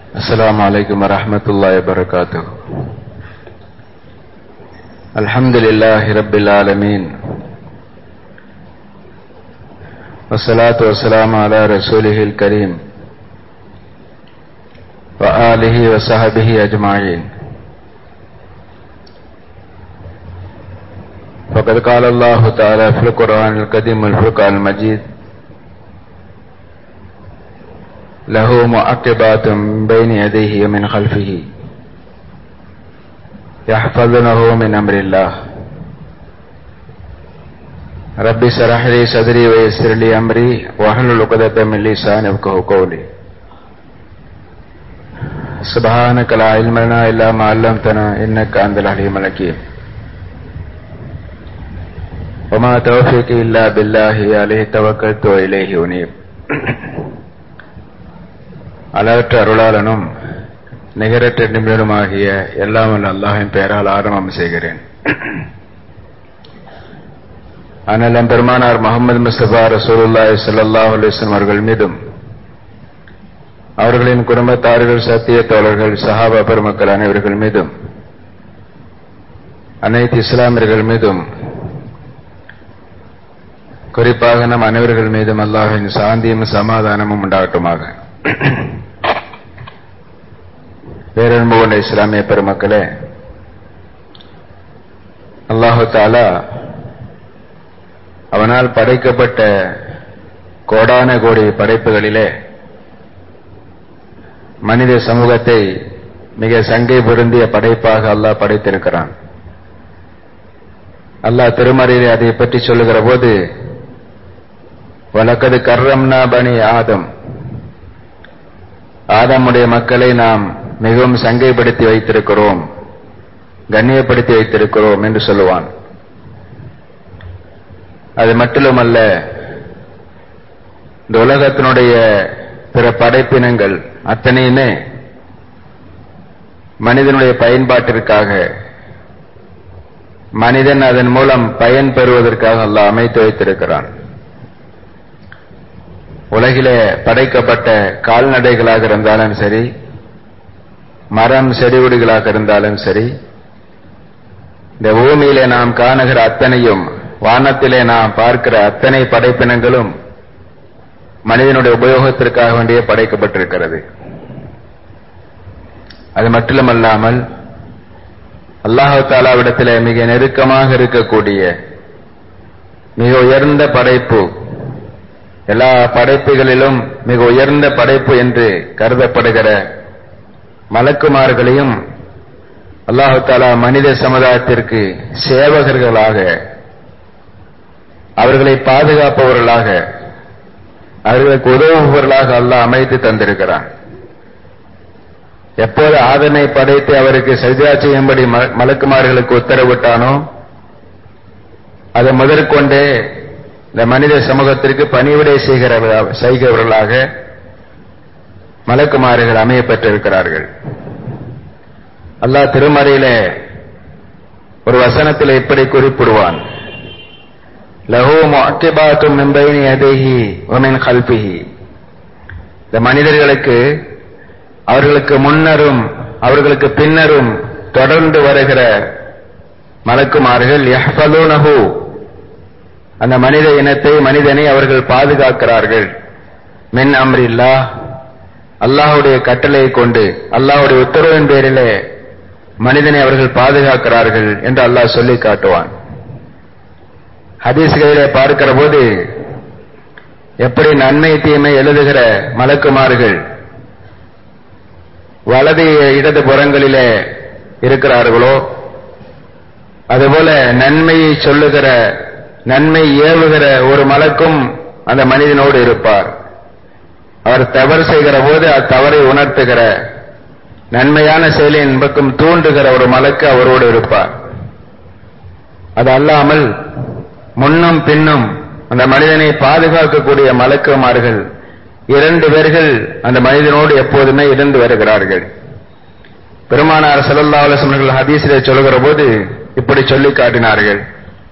السلام عليكم ورحمة الله وبركاته الحمد لله رب العالمين والصلاة والسلام على رسوله الكريم وآله وصحبه أجمعين فقد قال الله تعالى في القرآن القديم والفرقان المجيد له معقبات من بين يديه ومن خلفه يحفظونه من أمر الله رب اشرح لي صدري ويسر لي أمري واحلل عقدة من لساني يفقهوا قولي سبحانك لا علم لنا إلا ما علمتنا إنك أنت العليم الحكيم وما توفيقي إلا بالله عليه توكلت وإليه أنيب அளவற்ற அருளாளனும் நிகரற்ற நிமிடமாகிய எல்லாம் வல்ல அல்லாஹின் பெயரால் ஆரம்பம் செய்கிறேன் அனலம் பெருமானார் முகமது முஸ்தபா ரசூலுல்லாஹி ஸல்லல்லாஹு அலைஹி வஸல்லம் அவர்கள் மீதும் அவர்களின் குடும்பத்தார்கள் சத்திய தோழர்கள் சஹாபா பெருமக்கள் அனைவர்கள் மீதும் அனைத்து இஸ்லாமியர்கள் மீதும் குறிப்பாக நம் அனைவர்கள் மீதும் அல்லாஹின் சாந்தியும் சமாதானமும் உண்டாகட்டுமாக பேரன்பு கொண்ட இஸ்லாமிய பெருமக்களே அல்லாஹு தாலா அவனால் படைக்கப்பட்ட கோடான கோடி படைப்புகளிலே மனித சமூகத்தை மிக சங்கை பொருந்திய படைப்பாக அல்லாஹ் படைத்திருக்கிறான் அல்லாஹ் திருமறையிலே அதை பற்றி சொல்லுகிற போது வழக்கது கர்ரம்னா பனி ஆதம் ஆதாமுடைய மக்களை நாம் மிகவும் சங்கைப்படுத்தி வைத்திருக்கிறோம் கண்ணியப்படுத்தி வைத்திருக்கிறோம் என்று சொல்லுவான் அது மட்டுமல்ல இந்த உலகத்தினுடைய பிற படைப்பினங்கள் அத்தனையுமே மனிதனுடைய பயன்பாட்டிற்காக மனிதன் அதன் மூலம் பயன் பெறுவதற்காக அல்ல அமைத்து வைத்திருக்கிறான் உலகிலே படைக்கப்பட்ட கால்நடைகளாக இருந்தாலும் சரி மரம் செடிவொடிகளாக இருந்தாலும் சரி இந்த பூமியிலே நாம் காணுகிற அத்தனையும் வானத்திலே நாம் பார்க்கிற அத்தனை படைப்பினங்களும் மனிதனுடைய உபயோகத்திற்காக வேண்டிய படைக்கப்பட்டிருக்கிறது அது மட்டுமல்லாமல் அல்லாஹு தாலாவிடத்தில் மிக நெருக்கமாக இருக்கக்கூடிய மிக உயர்ந்த படைப்பு எல்லா படைப்புகளிலும் மிக உயர்ந்த படைப்பு என்று கருதப்படுகிற மலக்குமார்களையும் அல்லாஹு தாலா மனித சமுதாயத்திற்கு சேவகர்களாக அவர்களை பாதுகாப்பவர்களாக அவர்களுக்கு உதவுபவர்களாக அல்லாஹ் அமைத்து தந்திருக்கிறான் எப்போது ஆதனை படைத்து அவருக்கு சஜிதா செய்யும்படி மலக்குமார்களுக்கு உத்தரவிட்டானோ அதை முதற்கொண்டே இந்த மனித சமூகத்திற்கு பணிவிடை செய்கிறவர்களாக மலக்குமார்கள் அமைய பெற்றிருக்கிறார்கள் அல்லாஹ் திருமறையில ஒரு வசனத்தில் இப்படி குறிப்பிடுவான் லஹோ மாக்கிபாத்தும் மின்பைனி எதைஹி ஒமின் கல்பிஹி இந்த மனிதர்களுக்கு அவர்களுக்கு முன்னரும் அவர்களுக்கு பின்னரும் தொடர்ந்து வருகிற மலக்குமார்கள் யஹ்ஃபலூனஹு அந்த மனித இனத்தை மனிதனை அவர்கள் பாதுகாக்கிறார்கள் மின் அம்ரில்லா அல்லாஹுடைய கட்டளையை கொண்டு அல்லாஹுடைய உத்தரவின் பேரிலே மனிதனை அவர்கள் பாதுகாக்கிறார்கள் என்று அல்லாஹ் சொல்லி காட்டுவான் ஹதீஸ்களிலே பார்க்கிற போது எப்படி நன்மை தீமை எழுதுகிற மலக்குமார்கள் வலது இடது புறங்களிலே இருக்கிறார்களோ அதுபோல நன்மையை சொல்லுகிற நன்மை ஏவுகிற ஒரு மலக்கும் அந்த மனிதனோடு இருப்பார் அவர் தவறு செய்கிற போது அத்தவறை உணர்த்துகிற நன்மையான செயலின் பக்கம் தூண்டுகிற ஒரு மலக்கு அவரோடு இருப்பார் அது அல்லாமல் முன்னும் பின்னும் அந்த மனிதனை பாதுகாக்கக்கூடிய மலக்குமார்கள் இரண்டு பேர்கள் அந்த மனிதனோடு எப்போதுமே இருந்து வருகிறார்கள் பெருமானார் சல்லல்லா அலுவலர்கள் ஹதீஸிலே சொல்லுகிற போது இப்படி சொல்லி காட்டினார்கள்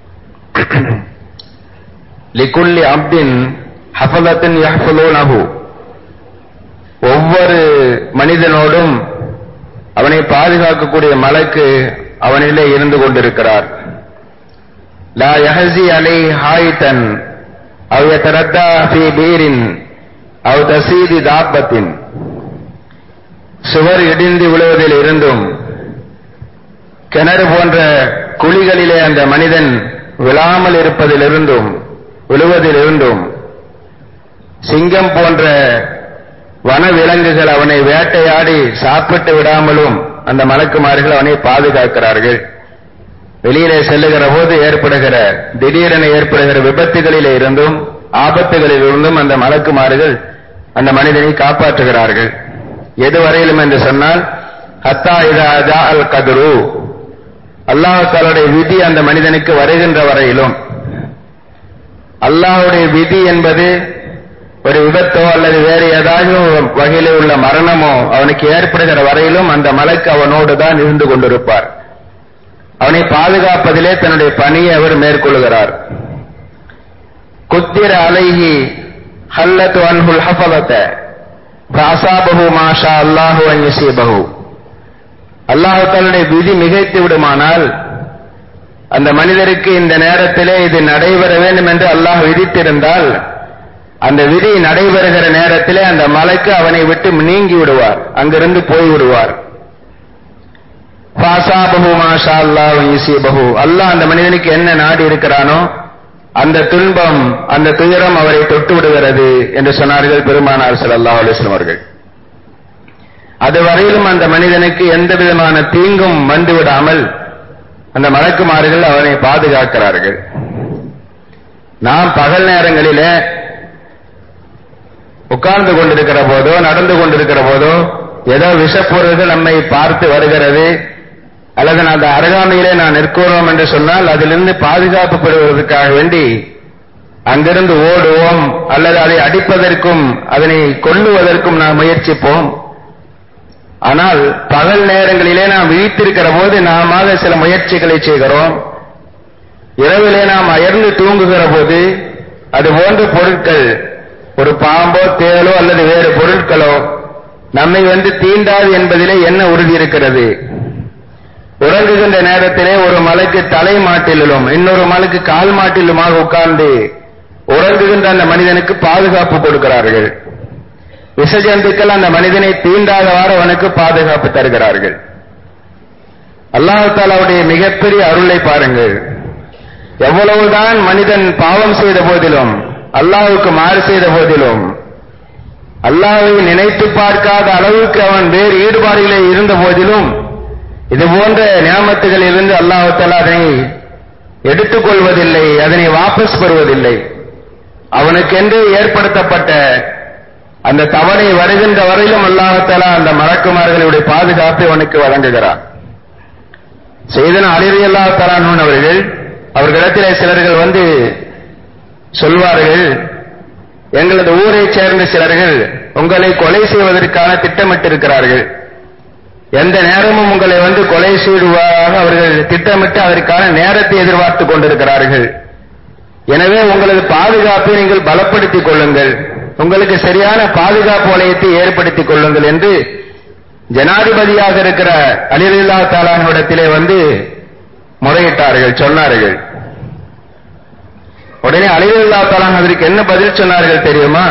லிகுல்லி அப்தின் ஹஃபலத்தின் யஹ்ஃபலூனஹு ஒவ்வொரு மனிதனோடும் அவனை பாதுகாக்கக்கூடிய மலக்கு அவனிலே இருந்து கொண்டிருக்கிறார் லா யஹசி அலை ஹாயித்தன் அவ் யதரத்தா ஃபீ பீரின் அவ் தசீதி தாப்பத்தின் சுவர் இடிந்து விழுவதில் இருந்தும் கிணறு போன்ற குழிகளிலே அந்த மனிதன் விழாமல் இருப்பதிலிருந்தும் விழுவதிலிருந்தும் சிங்கம் போன்ற வனவிலங்குகள் அவனை வேட்டையாடி சாப்பிட்டு விடாமலும் அந்த மலக்குமார்கள் அவனை பாதுகாக்கிறார்கள் வெளியிலே செல்லுகிற போது ஏற்படுகிற திடீரென ஏற்படுகிற விபத்துகளிலே இருந்தும் ஆபத்துகளில் இருந்தும் அந்த மலக்குமார்கள் அந்த மனிதனை காப்பாற்றுகிறார்கள் எதுவரையிலும் என்று சொன்னால் ஹத்தா இதா ஜா அல் கதுரு அல்லாஹாலுடைய விதி அந்த மனிதனுக்கு வருகின்ற வரையிலும் அல்லாஹுடைய விதி என்பது ஒரு விபத்தோ அல்லது வேறு ஏதாவது வகையிலே உள்ள மரணமோ அவனுக்கு ஏற்படுகிற வரையிலும் அந்த மலைக்கு அவனோடு தான் இருந்து கொண்டிருப்பார் அவனை பாதுகாப்பதிலே தன்னுடைய பணியை அவர் மேற்கொள்கிறார் குத்திர அலைஹி ஹல்லத்து அன்ஹுல் ஹஃபலத்த பாசாபகு மாஷா அல்லாஹு அன்யசீபகு அல்லாஹு தன்னுடைய விதி மிகைத்து விடுமானால் அந்த மனிதருக்கு இந்த நேரத்திலே இது நடைபெற வேண்டும் என்று அல்லாஹ் விதித்திருந்தால் அந்த விதி நடைபெறுகிற நேரத்திலே அந்த மலைக்கு அவனை விட்டு நீங்கி விடுவார் அங்கிருந்து போய் விடுவார் பாசாபகு மாஷா அல்லாஹ் ஈசிபகு அல்லாஹ் அந்த மனிதனுக்கு என்ன நாடி இருக்கிறானோ அந்த துன்பம் அந்த துயரம் அவரை தொட்டு விடுகிறது என்று சொன்னார்கள் பெருமானார் ஸல்லல்லாஹு அலைஹி வஸல்லம் அவர்கள் அதுவரையிலும் அந்த மனிதனுக்கு எந்த விதமான தீங்கும் வந்து விடாமல் அந்த மலக்குமார்கள் அவனை பாதுகாக்கிறார்கள் நாம் பகல் நேரங்களிலே உட்கார்ந்து கொண்டிருக்கிற போதோ நடந்து கொண்டிருக்கிற போதோ ஏதோ விஷப்பொருள்கள் நம்மை பார்த்து வருகிறது அல்லது அந்த அருகாமையிலே நான் நிற்கிறோம் என்று சொன்னால் அதிலிருந்து பாதுகாப்பு பெறுவதற்காக வேண்டி அங்கிருந்து ஓடுவோம் அல்லது அதை அடிப்பதற்கும் அதனை கொல்லுவதற்கும் நாம் முயற்சிப்போம் ஆனால் பகல் நேரங்களிலே நாம் விழித்திருக்கிற போது நாம சில முயற்சிகளை செய்கிறோம் இரவிலே நாம் அயர்ந்து தூங்குகிற போது அது போன்ற பொருட்கள் ஒரு பாம்போ தேளோ அல்லது வேறு பொருட்களோ நம்மை வந்து தீண்டாது என்பதிலே என்ன உறுதி இருக்கிறது உறங்குகின்ற நேரத்திலே ஒரு மலைக்கு தலை மாட்டிலும் இன்னொரு மலைக்கு கால் மாட்டிலுமாக உட்கார்ந்து உறங்குகின்ற அந்த மனிதனுக்கு பாதுகாப்பு கொடுக்கிறார்கள் விஷஜந்துக்கள் அந்த மனிதனை தீண்டாதவாறு அவனுக்கு பாதுகாப்பு தருகிறார்கள் அல்லாஹாலாவுடைய மிகப்பெரிய அருளை பாருங்கள் எவ்வளவுதான் மனிதன் பாவம் செய்த போதிலும் அல்லாஹுக்கு மாறு செய்த போதிலும் அல்லாஹை நினைத்து பார்க்காத அளவுக்கு அவன் வேறு ஈடுபாடுகளே இருந்த போதிலும் இது போன்ற நியமத்துகளில் இருந்து அல்லாஹால அதனை எடுத்துக்கொள்வதில்லை அதனை வாபஸ் பெறுவதில்லை அவனுக்கென்று ஏற்படுத்தப்பட்ட அந்த தவணை வருகின்ற வரையிலும் அல்லாஹால அந்த மறக்குமார்களுடைய பாதுகாப்பை அவனுக்கு வழங்குகிறான் செய்தன அலிரி அல்லா தலான் அவர்கள் அவர்களிடத்திலே சிலர்கள் வந்து சொல்வார்கள் எங்களது ஊரைச் சேர்ந்த சிலர்கள் உங்களை கொலை செய்வதற்கான திட்டமிட்டிருக்கிறார்கள் எந்த நேரமும் உங்களை வந்து கொலை செய்வதாக அவர்கள் திட்டமிட்டு அதற்கான நேரத்தை எதிர்பார்த்து கொண்டிருக்கிறார்கள் எனவே உங்களது பாதுகாப்பை நீங்கள் பலப்படுத்திக் கொள்ளுங்கள் உங்களுக்கு சரியான பாதுகாப்பு வளையத்தை ஏற்படுத்திக் கொள்ளுங்கள் என்று ஜனாதிபதியாக இருக்கிற அலிலா தாலானிடத்திலே வந்து முறையிட்டார்கள் சொன்னார்கள் உடனே அலிலா தாலான் அதற்கு என்ன பதில் சொன்னார்கள் தெரியுமா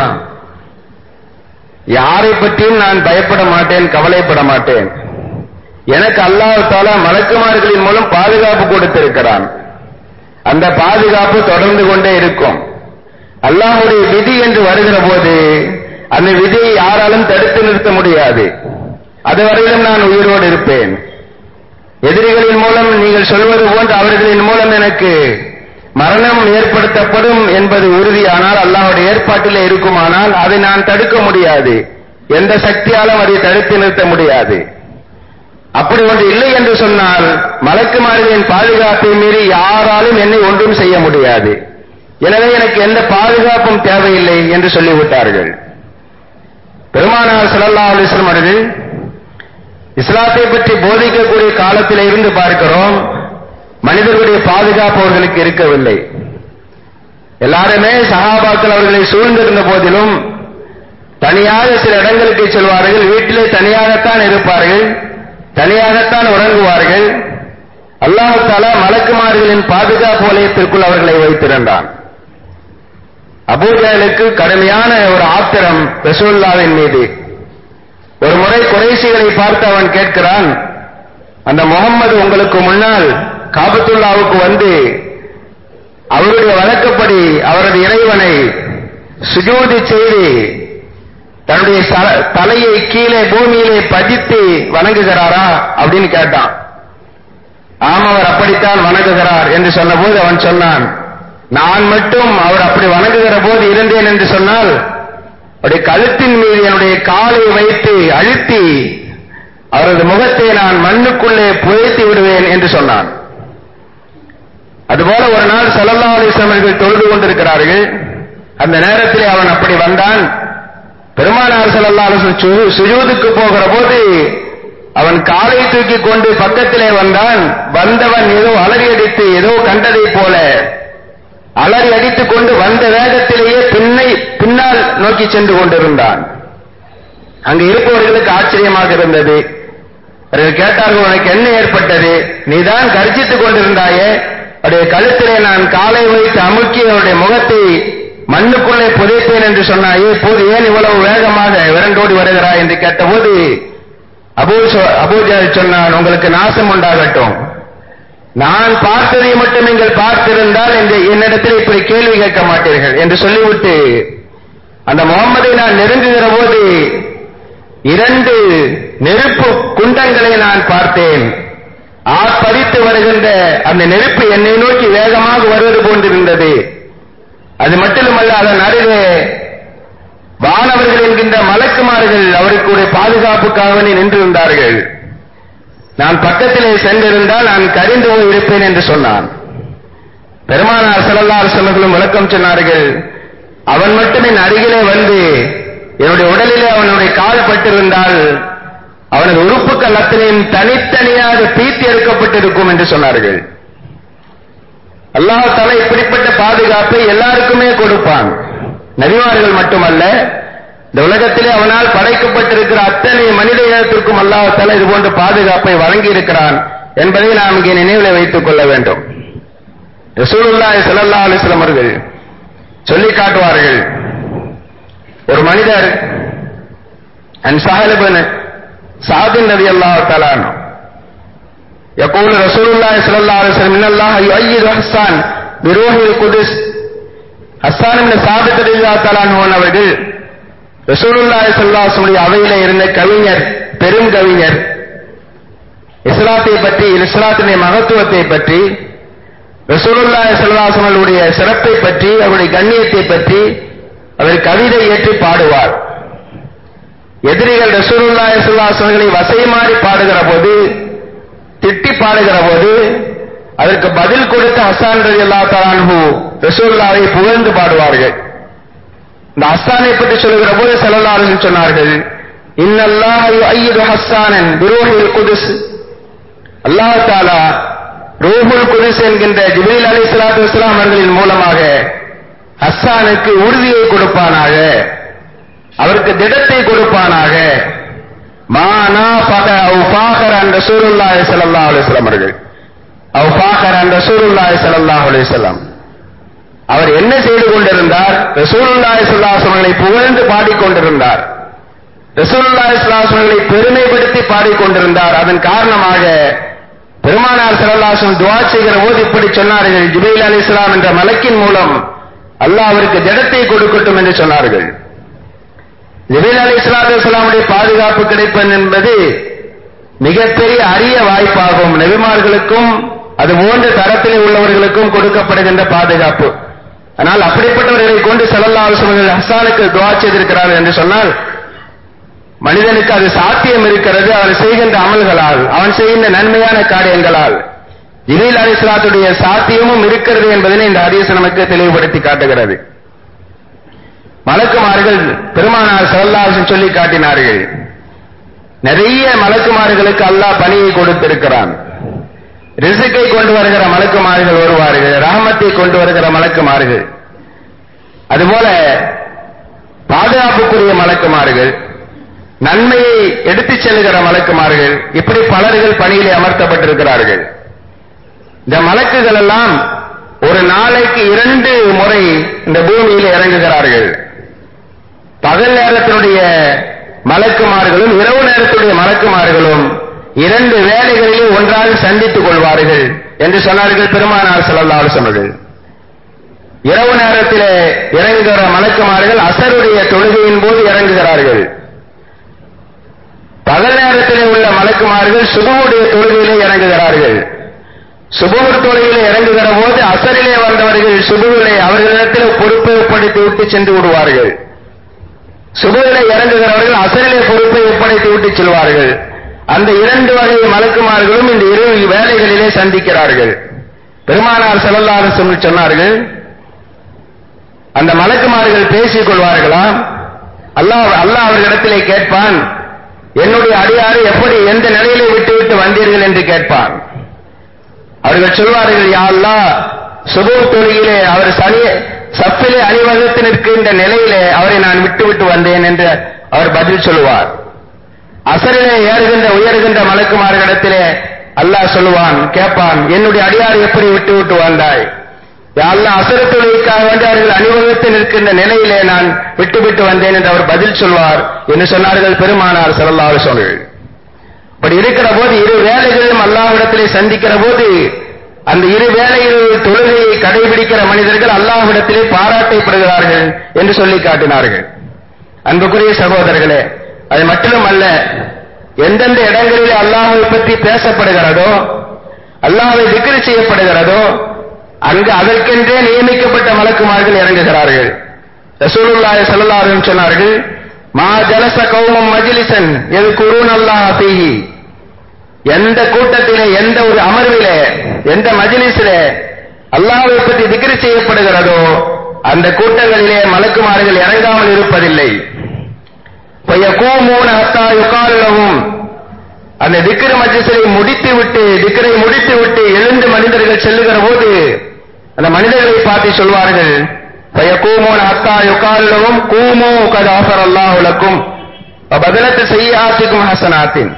யாரை பற்றியும் நான் பயப்பட மாட்டேன் கவலைப்பட மாட்டேன் எனக்கு அல்லாஹ் தாலா மலக்குமார்களின் மூலம் பாதுகாப்பு கொடுத்திருக்கிறான் அந்த பாதுகாப்பு தொடர்ந்து கொண்டே இருக்கும் அல்லாஹுடைய விதி என்று வருகிற போது அந்த விதியை யாராலும் தடுத்து நிறுத்த முடியாது அதுவரையிலும் நான் உயிரோடு இருப்பேன் எதிரிகளின் மூலம் நீங்கள் சொல்வது போன்று அவர்களின் மூலம் எனக்கு மரணம் ஏற்படுத்தப்படும் என்பது உறுதியானால் அல்லாஹுடைய ஏற்பாட்டிலே இருக்குமானால் அதை நான் தடுக்க முடியாது எந்த சக்தியாலும் அதை தடுத்து நிறுத்த முடியாது அப்படி ஒன்று இல்லை என்று சொன்னால் மலக்குமார்களின் பாதுகாப்பை மீறி யாராலும் என்னை ஒன்றும் செய்ய முடியாது எனவே எனக்கு எந்த பாதுகாப்பும் தேவையில்லை என்று சொல்லிவிட்டார்கள் பெருமானார் சல்லா அலிஸ்லம் அவர்கள் இஸ்லாத்தை பற்றி போதிக்கக்கூடிய காலத்தில் இருந்து பார்க்கிறோம் மனிதர்களுடைய பாதுகாப்பு அவர்களுக்கு இருக்கவில்லை எல்லாருமே சகாபாக்கள் அவர்களை சூழ்ந்திருந்த போதிலும் தனியாக சில இடங்களுக்கு செல்வார்கள் வீட்டிலே தனியாகத்தான் இருப்பார்கள் தனியாகத்தான் உறங்குவார்கள் அல்லாஹு தாலா மலக்குமார்களின் பாதுகாப்பு வலயத்திற்குள் அவர்களை வைத்திருந்தான் அபூஜலுக்கு கடுமையான ஒரு ஆத்திரம் ரசூல்லாவின் மீது ஒரு முறை குறைசிகளை பார்த்து அவன் கேட்கிறான் அந்த முகம்மது உங்களுக்கு முன்னால் காபத்துல்லாவுக்கு வந்து அவருடைய வழக்கப்படி அவரது இறைவனை சுஜூதி செய்து தன்னுடைய தலையை கீழே பூமியிலே பதித்து வணங்குகிறாரா அப்படின்னு கேட்டான் ஆம் அவர் அப்படித்தான் வணங்குகிறார் என்று சொன்னபோது அவன் சொன்னான் நான் மட்டும் அவர் அப்படி வணங்குகிற போது இருந்தேன் என்று சொன்னால் அவருடைய கழுத்தின் மீது என்னுடைய காலை வைத்து அழுத்தி அவரது முகத்தை நான் மண்ணுக்குள்ளே புதைத்து விடுவேன் என்று சொன்னான் அதுபோல ஒரு நாள் சல்லல்லா அலிஸ்லாம் அவர்கள் தொழுது கொண்டிருக்கிறார்கள் அந்த நேரத்திலே அவன் அப்படி வந்தான் பெருமானார் சல்லல்லா அலிஸ்லாம் சுஜூதுக்கு போகிற போது அவன் காலை தூக்கி கொண்டு பக்கத்திலே வந்தான் வந்தவன் ஏதோ அலறி அடித்து ஏதோ கண்டதை போல அலறி அடித்துக் கொண்டு வந்த வேகத்திலேயே பின்னை பின்னால் நோக்கி சென்று கொண்டிருந்தான் அங்கு இருப்பவர்களுக்கு ஆச்சரியமாக இருந்தது அவர்கள் கேட்டார்கள் உனக்கு என்ன ஏற்பட்டது நீதான் கர்ஜித்துக் கொண்டிருந்தாயே அவருடைய கழுத்திலே நான் காலை வைத்து அமுக்கி அவருடைய முகத்தை மண்ணுக்குள்ளே புதைப்பேன் என்று சொன்னாயே இப்போது ஏன் இவ்வளவு வேகமாக விரண்டோடி வருகிறாய் என்று கேட்டபோது அபூ அபூஜால் சொன்னான் உங்களுக்கு நாசம் உண்டாகட்டும் நான் பார்த்ததை மட்டும் நீங்கள் பார்த்திருந்தால் இந்த என்னிடத்தில் இப்படி கேள்வி கேட்க மாட்டீர்கள் என்று சொல்லிவிட்டு அந்த முகம்மதை நான் நெருங்குகிற போது இரண்டு நெருப்பு குண்டங்களை நான் பார்த்தேன் ஆர்ப்பரித்து வருகின்ற அந்த நெருப்பு என்னை நோக்கி வேகமாக வருவது போன்றிருந்தது அது மட்டுமல்ல அதன் அருகே வானவர்கள் என்கின்ற மலக்குமார்கள் அவருக்கு பாதுகாப்புக்காக நின்றிருந்தார்கள் நான் பக்கத்திலே சென்றிருந்தால் நான் கரிந்து போய் இருப்பேன் என்று சொன்னான் பெருமானார் செல்லல்லார் செல்லர்களும் விளக்கம் சொன்னார்கள் அவன் மட்டும் என் அருகிலே வந்து என்னுடைய உடலிலே அவனுடைய கால் பட்டிருந்தால் அவனது உறுப்புகள் அத்தனையும் தனித்தனியாக பீத்தி எடுக்கப்பட்டிருக்கும் என்று சொன்னார்கள் அல்லாஹால இப்படிப்பட்ட பாதுகாப்பை எல்லாருக்குமே கொடுப்பான் நபிமார்கள் மட்டுமல்ல இந்த உலகத்திலே அவனால் படைக்கப்பட்டிருக்கிற அத்தனை மனித இனத்திற்கும் அல்லாஹால இது போன்ற பாதுகாப்பை வழங்கி இருக்கிறான் என்பதை நாம் இங்கே நினைவில் வைத்துக் கொள்ள வேண்டும் ரசூலுல்லாஹி ஸல்லல்லாஹு அலைஹி வஸல்லம் அவர்கள் சொல்லி காட்டுவார்கள் ஒரு மனிதர் அன் சாஹிபன் சாதின் ரலியல்லாஹு தஆலா يقول رسول الله صلى الله عليه وسلم ان الله يؤيد حسان بروح القدس ஹஸ்ஸான் இப்னு சாபித் ரலியல்லாஹு தஆலா அவர்கள் ரசூலுல்லாஹி ஸல்லல்லாஹு அலைஹி வஸல்லம் அவையில இருந்த கவிஞர் பெரும் கவிஞர் இஸ்லாத்தை பற்றி இஸ்லாத்தினுடைய மகத்துவத்தை பற்றி ரசூலுல்லாஹி ஸல்லல்லாஹு அலைஹி வஸல்லுடைய சிறப்பை பற்றி அவருடைய கண்ணியத்தை பற்றி அவர் கவிதை ஏற்றி பாடுவார் எதிரிகள் ரசூலுல்லாஹி ஸல்லல்லாஹு அலைஹி வஸல்லம் வசை மாறி பாடுகிற போது திட்டி பாடுகிற போது அதற்கு பதில் கொடுத்த ஹசான் ரலி அல்லா தலான்ஹு ரசூல்லாவை புகழ்ந்து பாடுவார்கள் இந்த ஹஸ்ஸானை பற்றி சொல்லுகிற போது செல்லல்லார்கள் சொன்னார்கள் இன்னல்லாஹ் ஐயது ஹஸ்ஸானன் பிரோஹில் குதுஸ் அல்லாஹ் தாலா ரூஹுல் குதுஸ் என்கின்ற ஜிப்ரீல் அலி சலாத்து வஸ்லாம் அவர்களின் மூலமாக ஹஸ்ஸானுக்கு உறுதியை கொடுப்பானாக அவருக்கு திடத்தை கொடுப்பானாக மானா பக அவு ஃபாகர் அன் ரசூலுல்லாஹி ஸல்லல்லாஹு அலைஹி வஸல்லம் அவர்கள் அவு ஃபாகர் அன் ரசூலுல்லாஹி ஸல்லல்லாஹு அலைஹி வஸல்லம் அவர் என்ன செய்து கொண்டிருந்தார் ரசூலுல்லாஹி ஸல்லல்லாஹு அலைஹி வஸல்லம் புகழ்ந்து பாடிக்கொண்டிருந்தார் ரசூலுல்லாஹி ஸல்லல்லாஹு அலைஹி வஸல்லம் பெருமைப்படுத்தி பாடிக்கொண்டிருந்தார் அதன் காரணமாக பெருமானார் ஸல்லல்லாஹு அலைஹி வஸல்லம் துஆ செய்கிற போது இப்படி சொன்னார்கள் ஜிப்ரீல் அலைஹிஸ்ஸலாம் என்ற மலக்கின் மூலம் அல்லாஹ் அவருக்கு ஜடத்தை கொடுக்கட்டும் என்று சொன்னார்கள் ஜிபீல் அலி இஸ்லாத்துடைய பாதுகாப்பு கிடைப்பது என்பது மிகப்பெரிய அரிய வாய்ப்பாகும் நபிமார்களுக்கும் அது போன்ற தரத்திலே உள்ளவர்களுக்கும் கொடுக்கப்படுகின்ற பாதுகாப்பு ஆனால் அப்படிப்பட்டவர்களை கொண்டு செல்லல்லா அவர்கள் ஹசானுக்கு துவா செய்திருக்கிறார்கள் என்று சொன்னால் மனிதனுக்கு அது சாத்தியம் இருக்கிறது அவன் செய்கின்ற அமல்களால் அவன் செய்கின்ற நன்மையான காரியங்களால் ஜிபீல் அலி இஸ்லாத்துடைய சாத்தியமும் இருக்கிறது என்பதனை இந்த ஹதீஸ் நமக்கு தெளிவுபடுத்தி காட்டுகிறது மலக்குமார்கள் பெருமானார் சல்லாசன் சொல்லி காட்டினார்கள் நிறைய மலக்குமார்களுக்கு அல்லாஹ் பணியை கொடுத்திருக்கிறான் ரிசுக்கை கொண்டு வருகிற மலக்குமார்கள் வருவார்கள் ரஹமத்தை கொண்டு வருகிற மலக்குமார்கள் அதுபோல பாதுகாப்புக்குரிய மலக்குமார்கள் நன்மையை எடுத்துச் செல்லுகிற மலக்குமார்கள் இப்படி பலர்கள் பணியிலே அமர்த்தப்பட்டிருக்கிறார்கள் இந்த மலக்குகள் எல்லாம் ஒரு நாளைக்கு இரண்டு முறை இந்த பூமியில் இறங்குகிறார்கள் பகல் நேரத்தினுடைய மலக்குமார்களும் இரவு நேரத்துடைய மலக்குமார்களும் இரண்டு வேலைகளிலே ஒன்றாக சந்தித்துக் கொள்வார்கள் என்று சொன்னார்கள் பெருமானார் செல்லல்லாறு சொன்னர்கள் இரவு நேரத்திலே இறங்குகிற மலக்குமார்கள் அசருடைய தொழுகையின் போது இறங்குகிறார்கள் பகல் நேரத்திலே உள்ள மலக்குமார்கள் சுபமுடைய தொழுகையிலே இறங்குகிறார்கள் சுபூர் தொழுகையிலே இறங்குகிற போது அசரிலே வந்தவர்கள் சுபுவிலே அவர்களிடத்தில் பொறுப்பை ஒப்படைத்து விட்டு சென்று விடுவார்கள் சுபுவிலே இறங்குகிறவர்கள் அசரிலே பொறுப்பை ஒப்படைத்து விட்டு செல்வார்கள் அந்த இரண்டு வகை மலக்குமார்களும் இந்த இரு வேலைகளிலே சந்திக்கிறார்கள் பெருமானார் செல்லல்லாறு சொல்லி சொன்னார்கள் அந்த மலக்குமார்கள் பேசிக் கொள்வார்களாம் அல்லாஹ் அல்லாஹ் அவர்களிடத்திலே கேட்பான் என்னுடைய அடியாறு எப்படி எந்த நிலையிலே விட்டுவிட்டு வந்தீர்கள் என்று கேட்பான் அவர்கள் சொல்வார்கள் யா அல்லாஹ் சுபூர் தொழுகிலே அவர் சனி சப்பிலே அணிவகுத்து நிற்கின்ற நிலையிலே அவரை நான் விட்டுவிட்டு வந்தேன் என்று அவர் பதில் சொல்லுவார் அசரிலே ஏறுகின்ற உயர்கின்ற மலக்குமார்களிடத்திலே அல்லாஹ் சொல்லுவான் கேட்பான் என்னுடைய அடியார் எப்படி விட்டு விட்டு வந்தாய் அல்லாஹ் அசர தொழிலுக்காக வேண்டி அவர்கள் அணிவகுத்து நிற்கின்ற நிலையிலே நான் விட்டு விட்டு வந்தேன் என்று அவர் பதில் சொல்வார் என்று சொன்னார்கள் பெருமானார் செல்லல்லாறு சொன்னார்கள் அப்படி இருக்கிற போது இரு வேலைகளிலும் அல்லாஹ்விடத்திலே சந்திக்கிற போது அந்த இரு வேலைகளில் தொழுகையை கடைபிடிக்கிற மனிதர்கள் அல்லாஹ்விடத்திலே பாராட்டப்படுகிறார்கள் என்று சொல்லி காட்டினார்கள் அன்புக்குரிய சகோதரர்களே அது மட்டும் அல்ல எந்தெந்த இடங்களிலே அல்லாஹை பற்றி பேசப்படுகிறதோ அல்லாஹை திக்ரு செய்யப்படுகிறதோ அங்கு அதற்கென்றே நியமிக்கப்பட்ட மலக்குமார்கள் இறங்குகிறார்கள் ரசூலுல்லாஹி ஸல்லல்லாஹு அலைஹி சொன்னார்கள் மா ஜலச கௌமம் மஜ்லிசன் எது குருன் அல்லாஹ் ஃபீஹி எந்த கூட்டத்திலே எந்த ஒரு அமர்விலே எந்த மஜ்லிஸிலே அல்லாஹ்வை பற்றி திக்ரு செய்யப்படுகிறதோ அந்த கூட்டங்களிலே மலக்குமார்கள் இறங்காமல் இருப்பதில்லை பயகூமூன ஹத்தா யுகால் லஹும் அந்த திக்ரு மஜ்லிஸை முடித்து விட்டு திக்ரை முடித்து விட்டு எழுந்து மனிதர்கள் செல்லுகிற போது அந்த மனிதர்களை பார்த்து சொல்வார்கள் பயகூமூன ஹத்தா யுகால் லஹும் கூமு கத் ஆஃபர் அல்லாஹு லக்கும் பதிலத்து செய்யாத்திக்கும் ஹசனாத்தின்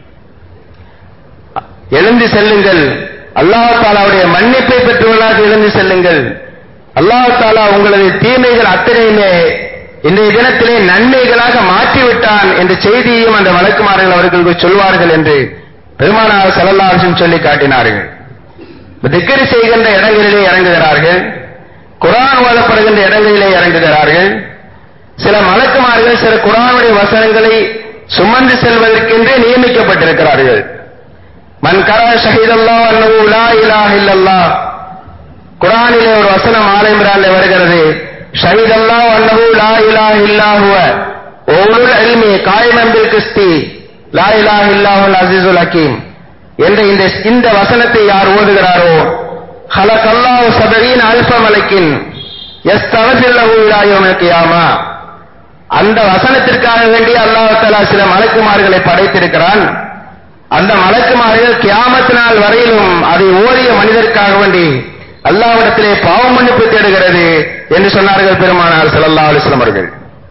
எழுந்து செல்லுங்கள் அல்லாஹ் தாலாவுடைய மன்னிப்பை பெற்றவர்களாக எழுந்து செல்லுங்கள் அல்லாஹ் தாலா உங்களது தீமைகள் அத்தனையுமே இன்றைய தினத்திலே நன்மைகளாக மாற்றிவிட்டான் என்ற செய்தியையும் அந்த வழக்குமார்கள் அவர்களுக்கு சொல்வார்கள் என்று பெருமானார் செல்லல்லாசன் சொல்லி காட்டினார்கள் திக்கரி செய்கின்ற இடங்களிலே இறங்குகிறார்கள் குரான் ஓதப்படுகின்ற இடங்களிலே இறங்குகிறார்கள் சில மலக்குமார்கள் சில குரானுடைய வசனங்களை சுமந்து செல்வதற்கென்றே நியமிக்கப்பட்டிருக்கிறார்கள் மன் கரா ஷஹீதல்லா அன்னஹு லா இலாஹ இல்லல்லாஹ் குர்ஆனிலே ஒரு வசனம் ஆல இம்ரான்ல வருகிறது ஷஹீதல்லா அன்னஹு லா இலாஹ இல்லா ஹுவ ஓலுல் இல்மி காயிமன் பில் கிஸ்தி லா இலாஹ இல்லாஹுல் அஸீஸுல் ஹக்கீம் என்ற இந்த இந்த வசனத்தை யார் ஓதுகிறாரோ ஹலகல்லாஹு சபரீன் அல்ஃப மலக்கின் யஸ்தகஃபிர் லஹு இலா யௌமில் கியாமா அந்த வசனத்திற்காக வேண்டி அல்லாஹ் தஆலா சில மலக்குமார்களை படைத்திருக்கிறான் அந்த மலக்குமார்கள் கியாமத்து நாள் வரையிலும் அதை ஓதிய மனிதருக்காக வேண்டி அல்லாஹ்விடத்திலே பாவ மன்னிப்பு தேடுகிறது என்று சொன்னார்கள் பெருமானார் ஸல்லல்லாஹு அலைஹி வஸல்லம் அவர்கள்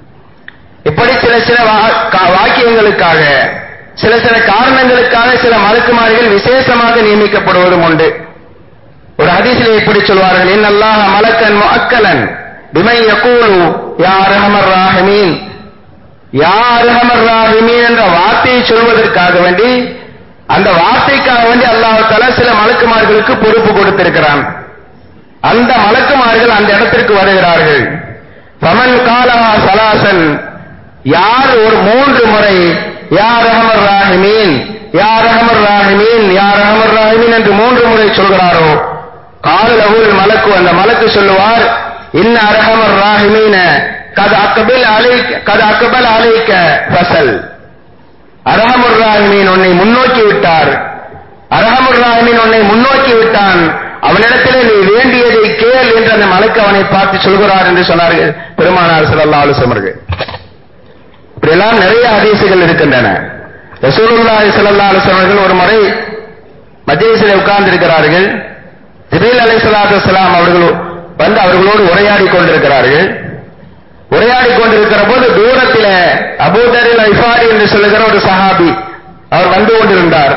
இப்படி சில சில வா- கா- வாக்கியங்களுக்காக சில சில காரணங்களுக்காக சில மலக்குமார்கள் விசேஷமாக நியமிக்கப்படுவதும் உண்டு ஒரு ஹதீஸிலே இப்படி சொல்வார்கள் இன் அல்லாஹ் மலக்கன் முஅக்கலன் பிமை யகூலு யா அர்ஹமர் ராஹிமீன் யா அர்ஹமர் ராஹிமீன் என்ற வார்த்தையை சொல்வதற்காக வேண்டி அந்த வார்த்தைக்காக வேண்டி அல்லாஹ் தஆலா சில மலக்குமார்களுக்கு பொறுப்பு கொடுத்திருக்கிறான் அந்த மலக்குமார்கள் அந்த இடத்திற்கு வருகிறார்கள் ஃபமன் காலஹா சலாசன் யார் ஒரு மூன்று முறை யா ரஹமர் ராஹிமீன் யா ரஹமர் ராஹிமீன் யா ரஹமர் ராஹிமீன் என்று மூன்று முறை சொல்கிறாரோ கால லகுல் மலக்கு அந்த மலக்கு சொல்லுவார் இன்ன அரஹமர் ராஹிமீன கது அக்கபில் அலைக்க கது அக்கபல் அலைக்க ஃபசல் அரஹமுர் ராஹிமீன் உன்னை முன்னோக்கி விட்டார் அரஹமுர் ராஹிமீன் உன்னை முன்னோக்கி விட்டான் அவனிடத்திலே நீ வேண்டியதை கேள் என்று அந்த மலக்கு அவனை பார்த்து சொல்கிறார் என்று சொன்னார்கள் பெருமானார் ஸல்லல்லாஹு அலைஹி வஸல்லம் அவர்கள் இப்படியெல்லாம் நிறைய ஹதீசுகள் இருக்கின்றன ரசூலுல்லாஹி ஸல்லல்லாஹு அலைஹி வஸல்லம் அவர்கள் ஒரு முறை மஜ்லிஸில் உட்கார்ந்து இருக்கிறார்கள் ஜிப்ரீல் அலைஹிஸ்ஸலாத்து வஸலாம் அவர்கள் வந்து அவர்களோடு உரையாடி கொண்டிருக்கிறார்கள் உரையாடி கொண்டிருக்கிற போது தூரத்தில அபூதரில் ஐஃபாரி என்று சொல்லுகிற ஒரு சஹாபி அவர் வந்து கொண்டிருந்தார்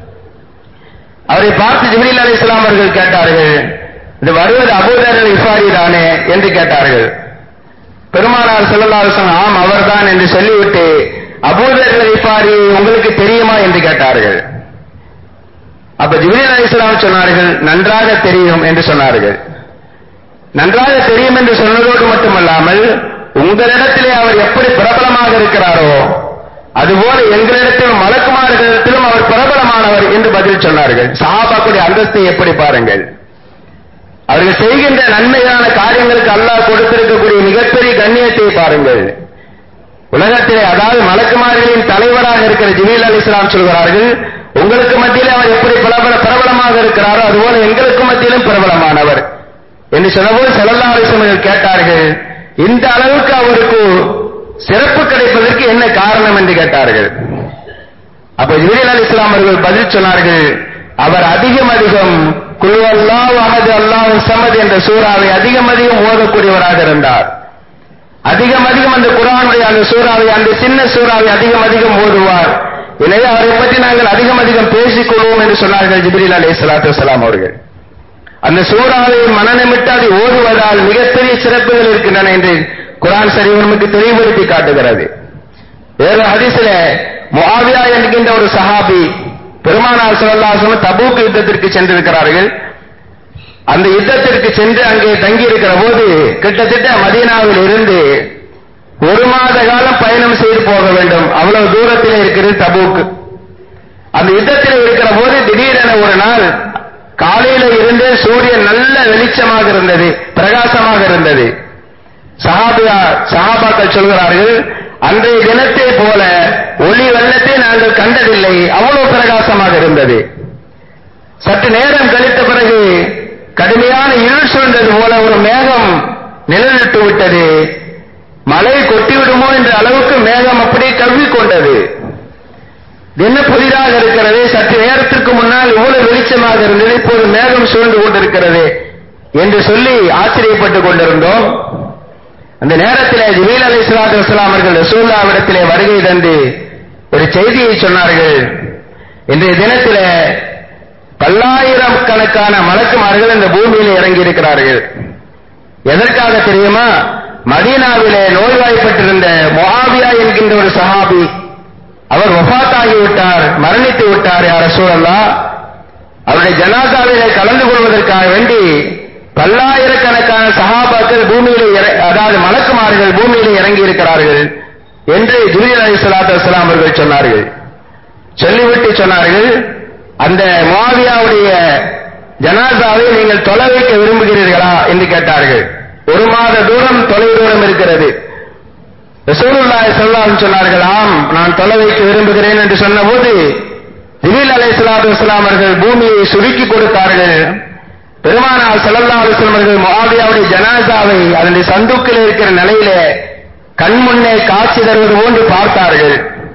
அவரை பார்த்து ஜிப்ரீல் அலி இஸ்லாம் அவர்கள் கேட்டார்கள் இது வருவது அபூதரில் இஃபாரி தானே என்று கேட்டார்கள் பெருமானார் செல்லல்லாசன் ஆம் அவர்தான் என்று சொல்லிவிட்டு அபூதரில் இஃபாரி உங்களுக்கு தெரியுமா என்று கேட்டார்கள் அப்ப ஜிப்ரீல் அலி இஸ்லாம் சொன்னார்கள் நன்றாக தெரியும் என்று சொன்னார்கள் நன்றாக தெரியும் என்று சொன்னதோடு மட்டுமல்லாமல் உங்களிடத்திலே அவர் எப்படி பிரபலமாக இருக்கிறாரோ அதுபோல எங்களிடத்திலும் மலக்குமார்களிடத்திலும் அவர் பிரபலமானவர் என்று பதில் சொன்னார்கள் சஹாபாக்குடைய அந்தஸ்தை எப்படி பாருங்கள் அவர்கள் செய்கின்ற நன்மையான காரியங்களுக்கு அல்லாஹ் கொடுத்திருக்கக்கூடிய மிகப்பெரிய கண்ணியத்தை பாருங்கள் உலகத்திலே அதாவது மலக்குமார்களின் தலைவராக இருக்கிற ஜிபீல் அலி இஸ்லாம் சொல்கிறார்கள் உங்களுக்கு மத்தியிலே அவர் எப்படி பிரபல பிரபலமாக இருக்கிறாரோ அதுபோல எங்களுக்கு மத்தியிலும் பிரபலமானவர் என்று சொன்னபோது செல்லல்லா அலிஸ்லாம் கேட்டார்கள் இந்த அளவுக்கு அவருக்கு சிறப்பு கிடைப்பதற்கு என்ன காரணம் என்று கேட்டார்கள் அப்ப ஜிபிரில் அலி இஸ்லாம் அவர்கள் பதில் சொன்னார்கள் அவர் அதிகம் அதிகம் குழு அல்லாஹ் அகது அல்லாஹ் சமது என்ற சூறாவை அதிகம் அதிகம் ஓதக்கூடியவராக இருந்தார் அதிகம் அதிகம் அந்த குரானுடைய அந்த சூறாவை அந்த சின்ன சூறாவை அதிகம் அதிகம் ஓதுவார் எனவே அவரை பற்றி நாங்கள் அதிகம் அதிகம் பேசிக் கொள்வோம் என்று சொன்னார்கள் ஜிபிரில் அலி சலாத்து வலாம் அவர்கள் அந்த சூறாவை மனநமிட்டு அதை ஓதுவதால் மிகப்பெரிய சிறப்புகள் இருக்கின்றன என்று குரான் சரி நமக்கு தெளிவுபடுத்தி காட்டுகிறது வேறு ஹதீஸ்ல முஆவியா என்கின்ற ஒரு சஹாபி பெருமானார் ஸல்லல்லாஹு தபூக் யுத்தத்திற்கு சென்றிருக்கிறார்கள் அந்த யுத்தத்திற்கு சென்று அங்கே தங்கி இருக்கிற போது கிட்டத்தட்ட மதீனாவில் இருந்து ஒரு மாத காலம் பயணம் செய்து போக வேண்டும் அவ்வளவு தூரத்தில் இருக்கிறது தபூக் அந்த யுத்தத்தில் இருக்கிற போது திடீரென ஒரு நாள் காலையில இருந்து சூரியன் நல்ல வெளிச்சமாக இருந்தது பிரகாசமாக இருந்தது சஹாபியா சஹாபாக்கள் சொல்கிறார்கள் அன்றைய தினத்தை போல ஒளி வெள்ளத்தை நாங்கள் கண்டதில்லை அவ்வளவு பிரகாசமாக இருந்தது சற்று நேரம் கழித்த பிறகு கடுமையான இருள் சூழ்ந்தது போல ஒரு மேகம் நிழலிட்டு விட்டது மழை கொட்டிவிடுமோ என்ற அளவுக்கு மேகம் அப்படியே கவ்விக்கொண்டது என்ன புதிதாக இருக்கிறது சற்று நேரத்திற்கு முன்னால் இவ்வளவு வெளிச்சமாக இருந்தது இப்போது மேகம் சூழ்ந்து கொண்டிருக்கிறது என்று சொல்லி ஆச்சரியப்பட்டுக் கொண்டிருந்தோம் அந்த நேரத்தில் ஜிபீல் அலி இஸ்லாத்து வஸ்லாம் அவர்கள் ரசூல்லாவிடத்திலே வருகை தந்து ஒரு செய்தியை சொன்னார்கள் இன்றைய தினத்தில் பல்லாயிரம் கணக்கான மலக்குமார்கள் இந்த பூமியில் இறங்கி இருக்கிறார்கள் எதற்காக தெரியுமா மதீனாவிலே நோய்வாய்ப்பட்டிருந்த மொஹாவியா என்கின்ற ஒரு சஹாபி அவர் வஃபாத்தாகி விட்டார் மரணித்து விட்டார் யார சூழல்லா அவருடைய ஜனாதாவிலே கலந்து கொள்வதற்காக வேண்டி பல்லாயிரக்கணக்கான சஹாபாக்கள் பூமியிலே அதாவது மலக்குமார்கள் பூமியிலே இறங்கி இருக்கிறார்கள் என்று ஜுலியல் அலி சலாத்து வலாம் அவர்கள் சொன்னார்கள் சொல்லிவிட்டு சொன்னார்கள் அந்த மாவியாவுடைய ஜனாசாவை நீங்கள் தொலை வைக்க விரும்புகிறீர்களா என்று கேட்டார்கள் ஒரு மாத தூரம் தொலை தூரம் இருக்கிறது ரசூலுல்லாஹி ஸல்லல்லாஹு சொன்னார்கள் ஆம் நான் தொலை வைக்க விரும்புகிறேன் என்று சொன்னபோது ஜிபில் அலைஹிஸ்ஸலாத்து வஸலாம் அவர்கள் பூமியை சுருக்கி கொடுத்தார்கள் பெருமானார் ஸல்லல்லாஹு அலைஹி வஸல்லம் அவர்கள் முஆவியாவுடைய ஜனாசாவை அதனுடைய சந்துக்கில் இருக்கிற நிலையிலே கண் முன்னே காட்சி தருவது போன்று பார்த்தார்கள்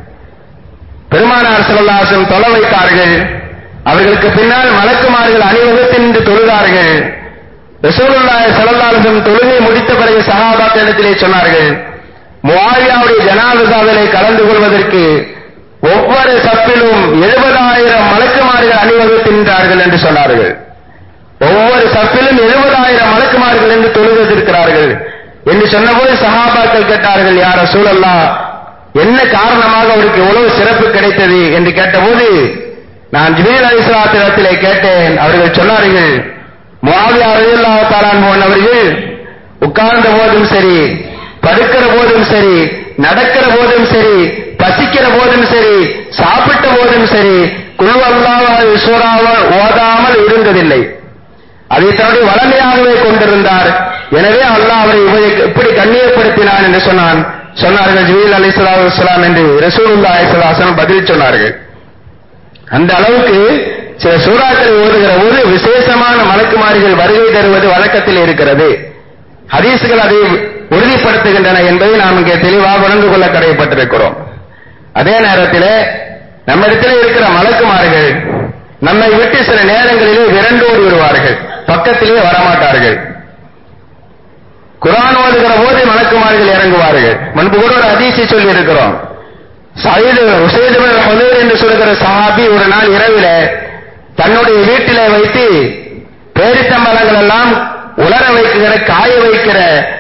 பெருமானார் ஸல்லல்லாஹு அலைஹி வஸல்லம் தொலை வைத்தார்கள் அவர்களுக்கு பின்னால் மலக்குமார்கள் அணிவகுத்து நின்று தொழுதார்கள் ரசூலுல்லாஹி ஸல்லல்லாஹு அலைஹி வஸல்லம் தொழுகை முடித்த பிறகு சஹாபாக்களிடத்திலே சொன்னார்கள் முஆவியாவுடைய ஜனாசாவிலே கலந்து கொள்வதற்கு ஒவ்வொரு சப்பிலும் எழுபதாயிரம் மலக்குமார்கள் அணிவகுத்து நின்றார்கள் என்று சொன்னார்கள் ஒவ்வொரு சப்பிலும் எழுபதாயிரம் மலக்குமார்கள் என்று தொழுவதற்கிறார்கள் என்று சொன்னபோது சஹாபாக்கள் கேட்டார்கள் யார சூழல்லா என்ன காரணமாக அவருக்கு எவ்வளவு சிறப்பு கிடைத்தது என்று கேட்டபோது நான் ஜிபீல் அலிஸ்லாத்திரத்திலே கேட்டேன் அவர்கள் சொன்னார்கள் முஆவியா ரலியல்லாஹு தஆலா அவர்கள் உட்கார்ந்த போதும் சரி படுக்கிற போதும் சரி நடக்கிற போதும் சரி பசிக்கிற போதும் சரி சாப்பிட்ட போதும் சரி குழு அல்லாமல் சூறாமல் ஓதாமல் இருந்ததில்லை அதை தன்னுடைய வளமையாகவே கொண்டிருந்தார் எனவே அல்லாஹ் அவரை இப்படி கண்ணியப்படுத்தினான் என்று சொன்னான் சொன்னார்கள் ஜிபீல் அலி இஸ்லாம் என்று ரசூலுல்லா அலிஸ்லாசன் பதில் சொன்னார்கள் அந்த அளவுக்கு சில சூறாக்களை ஓதுகிற போது விசேஷமான மலக்குமாரிகள் வருகை தருவது வழக்கத்தில் இருக்கிறது ஹதீசுகள் அதை உறுதிப்படுத்துகின்றன என்பதை நாம் இங்கே தெளிவாக உணர்ந்து கொள்ள கடைப்பட்டிருக்கிறோம் அதே நேரத்தில் நம்மிடத்தில் இருக்கிற மலக்குமார்கள் நம்மை விட்டு சில நேரங்களிலே விரண்டோடி விடுவார்கள் பக்கத்திலே வரமாட்டார்கள் குரான் ஓதுகிற போது மலக்குமார்கள் இறங்குவார்கள் முன்பு கூட ஒரு அதிசி சொல்லி இருக்கிறோம் சயீது உசைது ஹுதைர் என்று சொல்லுகிற சஹாபி ஒரு நாள் இரவில தன்னுடைய வீட்டிலே வைத்து பேரித்தம்பலங்கள் எல்லாம் உலர வைக்கிற காய வைக்கிற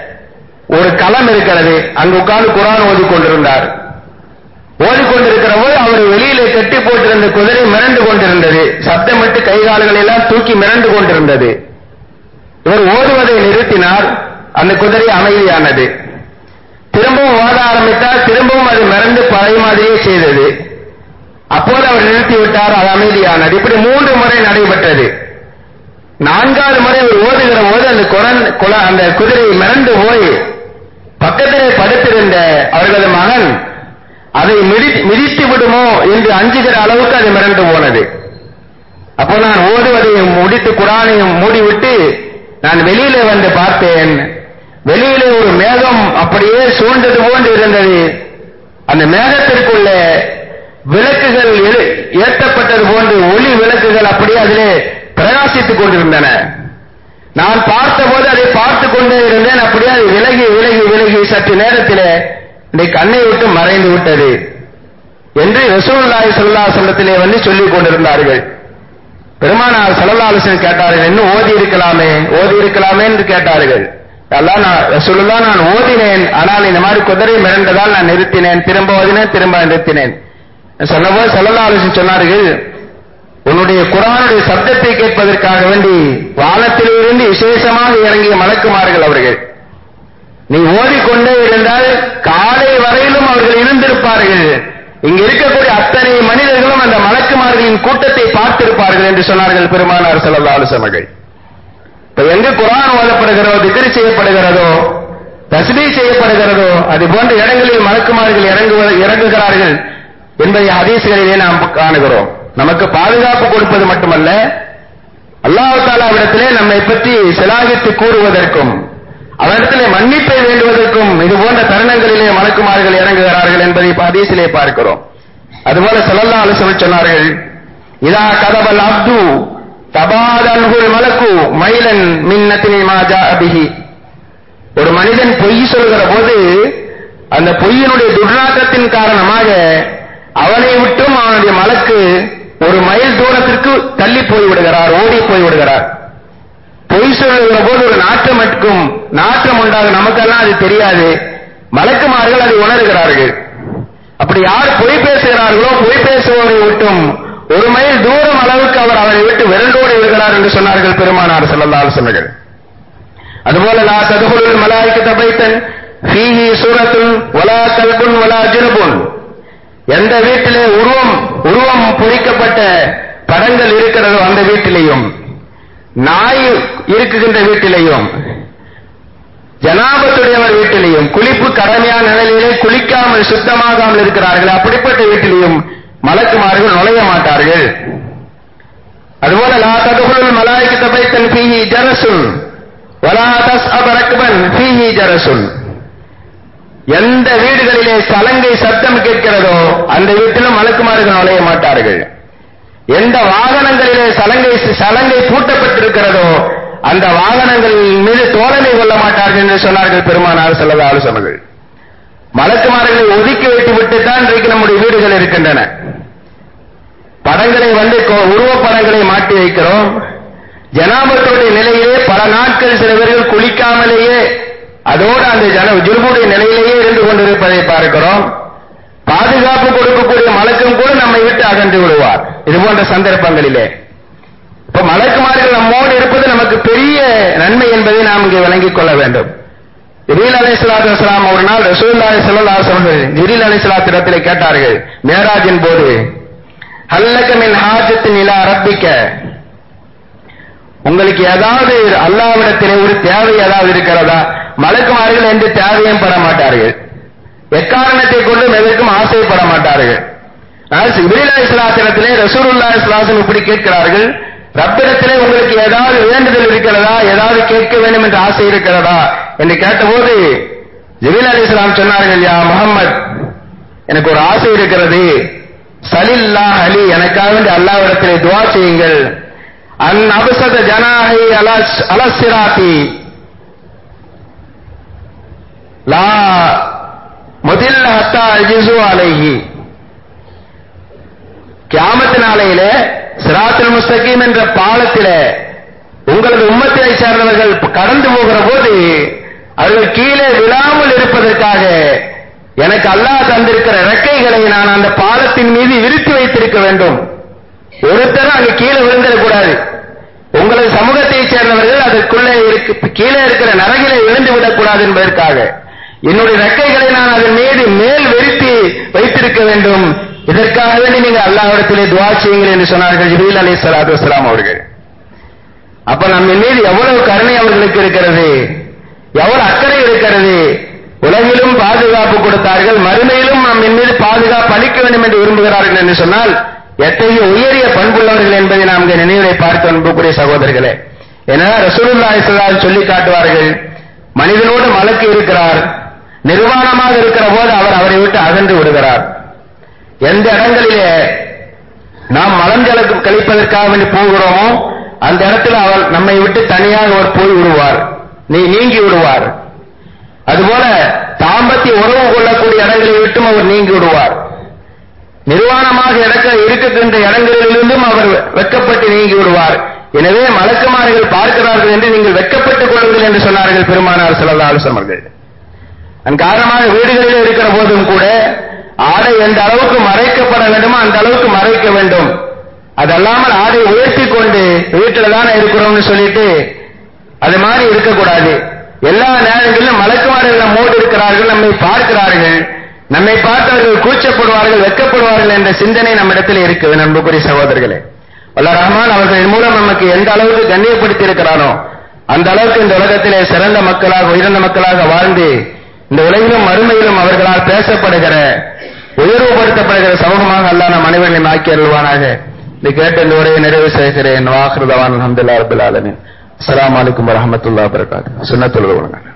ஒரு களம் இருக்கிறது அங்கு உட்கார்ந்து குரான் ஓதிக்கொண்டிருந்தார் ஓடிக்கொண்டிருக்கிற போது அவர் வெளியிலே கட்டி போட்டிருந்த குதிரை மிரண்டு கொண்டிருந்தது சப்தமிட்டு கை கால்கள் எல்லாம் தூக்கி மிரண்டு கொண்டிருந்தது இவர் ஓடுவதை நிறுத்தினார் அந்த குதிரை அமைதியானது திரும்பவும் ஓட ஆரம்பித்தால் திரும்பவும் அது மிரண்டு பழைய மாதிரியே செய்தது அப்போது அவர் நிறுத்தி விட்டார் அது அமைதியானது இப்படி மூன்று முறை நடைபெற்றது நான்காவது முறை அவர் ஓடுகிற போது அந்த குரன் குல அந்த குதிரை மிரண்டு போய் பக்கத்திலே படுத்திருந்த அவர்களது மகன் அதை மிதி- மிதித்து விடுமோ என்று அஞ்சுகிற அளவுக்கு அது மிரண்டு போனது அப்போ நான் ஓடுவதையும் முடித்து குரானையும் மூடிவிட்டு நான் வெளியிலே வந்து பார்த்தேன் வெளியிலே ஒரு மேகம் அப்படியே சூழ்ந்தது போன்று இருந்தது அந்த மேகத்திற்குள்ள விளக்குகள் எழு- ஏற்றப்பட்டது போன்று ஒளி விளக்குகள் அப்படியே அதிலே பிரகாசித்துக் கொண்டிருந்தன நான் பார்த்தபோது அதை பார்த்து கொண்டே இருந்தேன் அப்படியே அது விலகி விலகி விலகி சற்று நேரத்திலே இந்த கண்ணை விட்டு மறைந்து விட்டது என்று ரசூலுல்லாஹி ஸல்லல்லாஹு அலைஹி வஸல்லத்திலே வந்து சொல்லிக் கொண்டிருந்தார்கள் பெருமானார் ஸல்லல்லாஹு அலைஹி வஸல்லம் கேட்டார்கள் இன்னும் ஓதி இருக்கலாமே ஓதி இருக்கலாமே என்று கேட்டார்கள் அல்லாஹ் நான் ரசூலுல்லாஹ் நான் ஓதினேன் ஆனால் இந்த மாதிரி குதிரை மிரண்டதால் நான் நிறுத்தினேன் திரும்ப ஓதினேன் திரும்ப நிறுத்தினேன் சொன்னபோது ஸல்லல்லாஹு அலைஹி வஸல்லம் சொன்னார்கள் உன்னுடைய குரானுடைய சப்தத்தை கேட்பதற்காக வேண்டி வானத்திலிருந்து விசேஷமாக இறங்கிய மலக்குமார்கள் அவர்கள் நீ ஓடிக்கொண்டே இருந்தால் காலை வரையிலும் அவர்கள் இருந்திருப்பார்கள் இங்க இருக்கக்கூடிய அத்தனை மனிதர்களும் அந்த மலக்குமார்களின் கூட்டத்தை பார்த்திருப்பார்கள் என்று சொன்னார்கள் பெருமானார் ஸல்லல்லாஹு அலைஹி வஸல்லம் இப்ப எங்கு குரான் ஓதப்படுகிறதோ திக்ர் செய்யப்படுகிறதோ தஸ்பீஹ் செய்யப்படுகிறதோ அது போன்ற இடங்களில் மலக்குமார்கள் இறங்குவ இறங்குகிறார்கள் என்பதை ஹதீஸ்களிலே நாம் காணுகிறோம் நமக்கு பாதுகாப்பு கொடுப்பது மட்டுமல்ல அல்லாஹ் தாலாவிடத்திலே நம்மை பற்றி சிலாகித்து கூறுவதற்கும் அவரிடத்திலே மன்னிப்பை வேண்டுவதற்கும் இது போன்ற தருணங்களிலே மலக்குமார்கள் இறங்குகிறார்கள் என்பதை இப்ப ஹதீஸிலே பார்க்கிறோம் அதுபோல ஸல்லல்லாஹு அலைஹி வஸல்லம் சொன்னார்கள் இதா கதபல் அப்து தபாதன்ஹுல் மலக்கு மைலன் மின்னத்தினி மா ஜாஅ பிஹி ஒரு மனிதன் பொய் சொல்கிற போது அந்த பொய்யினுடைய துர்நாற்றத்தின் காரணமாக அவனை விட்டும் அவனுடைய மலக்கு ஒரு மைல் தூரத்திற்கு தள்ளி போய் விடுகிறார் ஓடி போய் விடுகிறார் பொய் சொல்லுகிற போது ஒரு நாற்றம் மட்டும் நாற்றம் உண்டாகும் நமக்கெல்லாம் அது தெரியாது மலக்குமார்கள் அதை உணர்கிறார்கள் அப்படி யார் பொய் பேசுகிறார்களோ பொய் பேசுபவரை விட்டும் ஒரு மைல் தூரம் அளவுக்கு அவர் அவரை விட்டு விரண்டோடி விடுகிறார் என்று சொன்னார்கள் பெருமானார் ஸல்லல்லாஹு அலைஹி வஸல்லம் அதுபோல லா ததுகுலுல் மலாயிக்கத பைத்தன் ஃபீஹி சூரத்துன் வலா கல்புன் வலா ஜுனுபுன் எந்த வீட்டிலே உருவம் உருவம் பொறிக்கப்பட்ட படங்கள் இருக்கிறதோ அந்த வீட்டிலேயும் நாய் இருக்குகின்ற வீட்டிலேயும் ஜனாபத்துடையவர் வீட்டிலேயும் குளிப்பு கடமையான நிலையிலே குளிக்காமல் சுத்தமாகாமல் இருக்கிறார்கள் அப்படிப்பட்ட வீட்டிலேயும் மலக்குமார்கள் நுழைய மாட்டார்கள் அதுபோல லா ததுகுலுல் மலாயிக்கத பைத்தன் ஃபீஹி ஜரசுன் வலா தஸ்அப ரக்பன் ஃபீஹி ஜரசுன் எந்த வீடுகளிலே சலங்கை சத்தம் கேட்கிறதோ அந்த வீட்டிலும் மலக்குமார்கள் நுழைய மாட்டார்கள் எந்த வாகனங்களிலே சலங்கை சலங்கை பூட்டப்பட்டிருக்கிறதோ அந்த வாகனங்கள் மீது தோழமை கொள்ள மாட்டார்கள் என்று சொன்னார்கள் பெருமானார் செல்லத ஆலோசனைகள் மலக்குமார்களை ஒதுக்கி வைத்து விட்டுத்தான் இன்றைக்கு நம்முடைய வீடுகள் இருக்கின்றன படங்களை வந்து கொ- உருவப்படங்களை மாட்டி வைக்கிறோம் ஜனாபத்துடைய நிலையிலே பல நாட்கள் சில பேர்கள் குளிக்காமலேயே அதோடு அந்த ஜன ஜுர்புடைய நிலையிலேயே இருந்து கொண்டிருப்பதை பார்க்கிறோம் பாதுகாப்பு கொடுக்கக்கூடிய மலக்கும் கூட நம்மை விட்டு அகன்று விடுவார் இது போன்ற சந்தர்ப்பங்களிலே இப்ப மலக்குமார்கள் நம்மோடு இருப்பது நமக்கு பெரிய நன்மை என்பதை நாம் இங்கே விளங்கிக் கொள்ள வேண்டும் ஜிரீல் அலை சலாத்து வசலாம் ஒரு நாள் ரசூல்லாய் ஸல்லல்லாஹு அலைஹி வஸல்லம் ஜிரீல் அலை இடத்திலே கேட்டார்கள் மேராஜின் போது ஹல்லக மின் ஹாஜத்தின் இலா ரப்பிக்க உங்களுக்கு ஏதாவது அல்லாவிடத்திலே ஒரு தேவை ஏதாவது இருக்கிறதா மலக்குமார்கள் எந்த தேவையும் பெற மாட்டார்கள் எக்காரணத்தை கொண்டும் எதற்கும் ஆசைப்பட மாட்டார்கள் இபிரில் இஸ்லாத்திரத்திலே ரசூலுல்லா இஸ்லாசம் இப்படி கேட்கிறார்கள் ரப்பிடத்திலே உங்களுக்கு ஏதாவது வேண்டுதல் இருக்கிறதா ஏதாவது கேட்க வேண்டும் என்ற ஆசை இருக்கிறதா என்று கேட்டபோது ஜிபில் அலி இஸ்லாம் சொன்னார்கள் யா முகம்மது எனக்கு ஒரு ஆசை இருக்கிறது சலில்லா அலி எனக்காக வேண்டி அல்லாவிடத்திலே துவா செய்யுங்கள் அன் அபசத ஜனாஹை அலஸ் அலசிராத்தி லா முதல் ஹத்தா அஜிசு அலைஹி கியாமத்து நாளையில சிராத்துல் முஸ்தகீம் என்ற பாலத்திலே உங்களது உம்மத்தினை சேர்ந்தவர்கள் கடந்து போகிற போது அவர்கள் கீழே விழாமல் இருப்பதற்காக எனக்கு அல்லாஹ் தந்திருக்கிற ரெக்கைகளை நான் அந்த பாலத்தின் மீது விரித்து வைத்திருக்க வேண்டும் ஒருத்தரும் அங்க கீழே விழுந்துடக்கூடாது உங்களது சமூகத்தை சேர்ந்தவர்கள் அதற்குள்ளே இருக்கு கீழே இருக்கிற நரகிலே விழுந்து விடக்கூடாது என்பதற்காக என்னுடைய ரெக்கைகளை நான் அதன் மீது மேல் வெறித்து வைத்திருக்க வேண்டும் இதற்காக வேண்டி நீங்கள் அல்லாஹ்விடத்திலே துவா செய்யுங்கள் என்று சொன்னார்கள் ஜிபீல் அலி சலாத்து வசலாம் அவர்கள் அப்ப நம்ம மீது எவ்வளவு கருணை அவர்களுக்கு இருக்கிறது எவ்வளவு அக்கறை இருக்கிறது உலகிலும் பாதுகாப்பு கொடுத்தார்கள் மறுமையிலும் நம் மீது பாதுகாப்பு அளிக்க வேண்டும் என்று விரும்புகிறார்கள் என்று சொன்னால் எத்தகைய உயரிய பண்புள்ளவர்கள் என்பதை நாம் இங்கே நினைவுரை பார்க்க அன்புக்குரிய சகோதரர்களே ஏன்னா ரசூலுல்லா இஸ்லாம் சொல்லி காட்டுவார்கள் மனிதனோடு மலக்கு இருக்கிறார் நிர்வாணமாக இருக்கிற போது அவர் அவரை விட்டு அகன்று விடுகிறார் எந்த இடங்களிலே நாம் மலஞ்சலுக்கு கழிப்பதற்காக வேண்டி போகிறோமோ அந்த இடத்துல அவர் நம்மை விட்டு தனியாக அவர் போய் விடுவார் நீ நீங்கி விடுவார் அதுபோல தாம்பத்திய உறவு கொள்ளக்கூடிய இடங்களை விட்டும் அவர் நீங்கி விடுவார் நிர்வாணமாக இடக்க இருக்கின்ற இடங்களிலிருந்தும் அவர் வெக்கப்பட்டு நீங்கி விடுவார் எனவே மலக்குமார்கள் பார்க்கிறார்கள் என்று நீங்கள் வெக்கப்பட்டுக் கொள்ளுங்கள் என்று சொன்னார்கள் பெருமானார் செல்லல்லா அவர்கள் அதன் காரணமாக வீடுகளில் இருக்கிற போதும் கூட ஆடை எந்த அளவுக்கு மறைக்கப்பட வேண்டுமோ அந்த அளவுக்கு மறைக்க வேண்டும் அதல்லாமல் ஆடை உயர்த்தி கொண்டு வீட்டில் தானே இருக்கிறோம்னு சொல்லிட்டு அது மாதிரி இருக்கக்கூடாது எல்லா நேரங்களிலும் மலக்குமார்கள் நம்மோடு இருக்கிறார்கள் நம்மை பார்க்கிறார்கள் நம்மை பார்த்தவர்கள் கூச்சப்படுவார்கள் வெக்கப்படுவார்கள் என்ற சிந்தனை நம்மிடத்தில் இருக்குது நண்புக்குரிய சகோதரர்களே வல்ல ரஹ்மான் அவர்களின் மூலம் நமக்கு எந்த அளவுக்கு கண்ணியப்படுத்தி இருக்கிறானோ அந்த அளவுக்கு இந்த உலகத்திலே சிறந்த மக்களாக உயர்ந்த மக்களாக வாழ்ந்து இந்த உலகிலும் மறுமையிலும் அவர்களால் பேசப்படுகிற உயர்வுபடுத்தப்படுகிற சமூகமாக அல்லாஹ் நம் அனைவரையும் ஆக்கி அருள்வானாக இது கேட்ட இந்த உரையை நிறைவு செய்கிறேன் வாஹிருதவான் அஹமதுல்லா ரபுல் ஆலமின் அஸ்லாம் வலைக்கம் வரமத்துல்லா வரகாத்து சுண்ணத்துள்ள